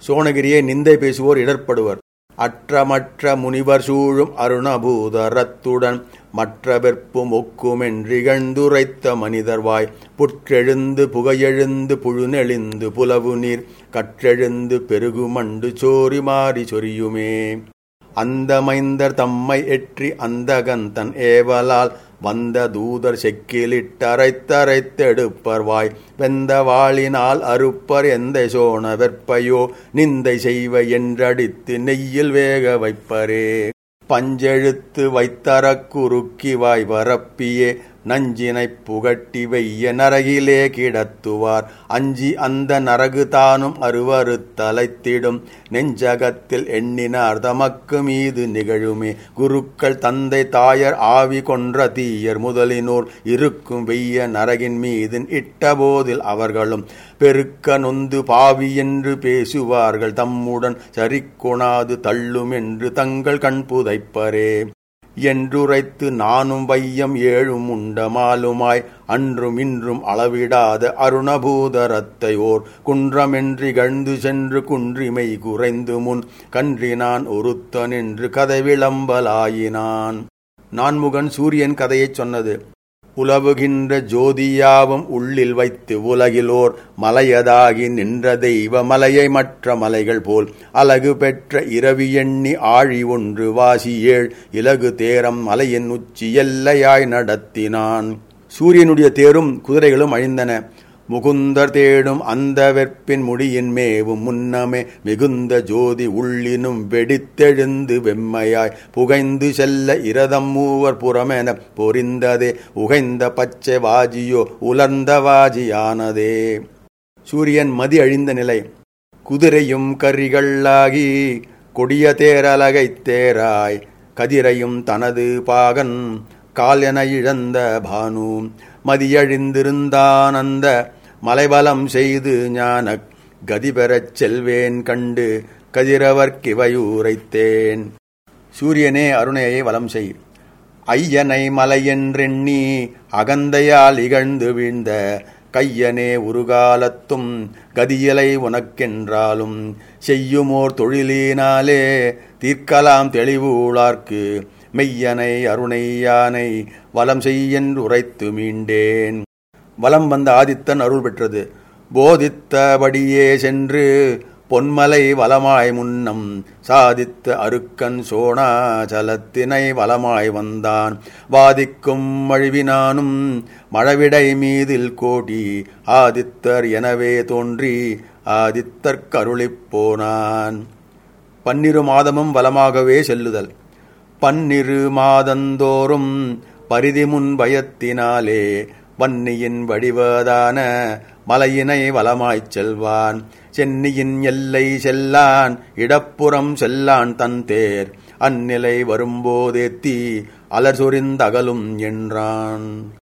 சோனகிரியை நிந்தை பேசுவோர் இடர்ப்படுவர் அற்றமற்ற முனிவர் சூழும் அருணபூதரத்துடன் மற்ற வெற்பும் ஒக்குமென்றிகழ்ந்துரைத்த மனிதர்வாய் புற்றெழுந்து புகையெழுந்து புழுநெளிந்து புலவு நீர் கற்றெழுந்து பெருகுமண்டு சோரி மாறி சொரியுமே அந்த மைந்தர் தம்மை எற்றி அந்தகந்தன் ஏவலால் வந்த தூதர் செக்கிலிட்டரைத்தரைத்தெடுப்பர்வாய் வெந்த வாளினால் அறுப்பர் எந்த சோன வெற்பையோ நிந்தை செய்வ என்றடித்து நெய்யில் வேக வைப்பரே பஞ்செழுத்து வைத்தரக் குறுக்கி வாய் வரப்பியே நஞ்சினைப் புகட்டி வெய்ய நரகிலே கிடத்துவார் அஞ்சி அந்த நரகு தானும் அருவறுத்தலைத்திடும் நெஞ்சகத்தில் எண்ணினார் தமக்கு மீது நிகழுமே குருக்கள் தந்தை தாயர் ஆவி கொன்ற தீயர் முதலினோர் இருக்கும் வெய்ய நரகின் மீது இட்டபோதில் அவர்களும் பெருக்க நொந்து பாவி என்று பேசுவார்கள் தம்முடன் சரிக்கொணாது தள்ளும் என்று தங்கள் கண் புதைப்பரே என்றுரைத்து நானும் வையம் ஏழும் உண்டமாலுமாய் அன்றும் இன்றும் அளவிடாத அருணபூதரத்தை ஓர் குன்றமென்றிகழ்ந்து சென்று குன்றிமை குறைந்து முன் கன்றினான் ஒருத்தன் என்று கதை விளம்பலாயினான் நான்முகன் சூரியன் கதையைச் சொன்னது உலவுகின்ற ஜோதியாவும் உள்ளில் வைத்து உலகிலோர் மலையதாகி நின்ற தெய்வ மலையை மற்ற மலைகள் போல் அழகு பெற்ற இரவி எண்ணி ஆழி ஒன்று வாசி ஏழ் இலகு தேரம் மலையின் உச்சி எல்லையாய் நடத்தினான் சூரியனுடைய தேரும் குதிரைகளும் அழிந்தன முகுந்தர் தேடும் அந்த வெற்பின் முடியின் மேவும் முன்னமே மிகுந்த ஜோதி உள்ளினும் வெடித்தெழுந்து வெம்மையாய் புகைந்து செல்ல இரதம் மூவர் புறமென பொரிந்ததே உகைந்த பச்சை வாஜியோ உலர்ந்த வாஜியானதே சூரியன் மதி அழிந்த நிலை குதிரையும் கரிகள்ளாகி கொடிய தேரலகைத் தேராய் கதிரையும் தனது பாகன் கால் என இழந்த பானு மதியழிந்திருந்தான் அந்த மலைபலம் செய்து ஞான கதி பெறச் செல்வேன் கண்டு கதிரவர்க்கிவையூரைத்தேன் சூரியனே அருணையை வலம் செய் ஐயனை மலையென்றெண்ணி அகந்தையால் இகழ்ந்து வீழ்ந்த கையனே உருகாலத்தும் கதியலை உனக்கென்றாலும் செய்யுமோர் தொழிலினாலே தீர்க்கலாம் தெளிவூளார்க்கு மெய்யனை அருணை யானை வலம் செய்யென்று உரைத்து மீண்டேன் வலம் வந்த ஆதித்தன் அருள் பெற்றது போதித்தபடியே சென்று பொன்மலை வலமாய் முன்னம் சாதித்த அருக்கன் சோணாச்சலத்தினை வலமாய் வந்தான் வாதிக்கும் மழுவினானும் மழவிடை மீதில் கோடி ஆதித்தர் எனவே தோன்றி ஆதித்தர் கருளிப் போனான் பன்னிரு மாதமும் வலமாகவே செல்லுதல் பன்னிரு மாதந்தோறும் பரிதி முன் பயத்தினாலே வன்னியின் வடிவதான மலையினை வலமாய்ச் செல்வான் சென்னியின் எல்லை செல்லான் இடப்புறம் செல்லான் தன் தேர் அந்நிலை வரும்போதேத்தி அலர் சொரிந்தகலும் என்றான்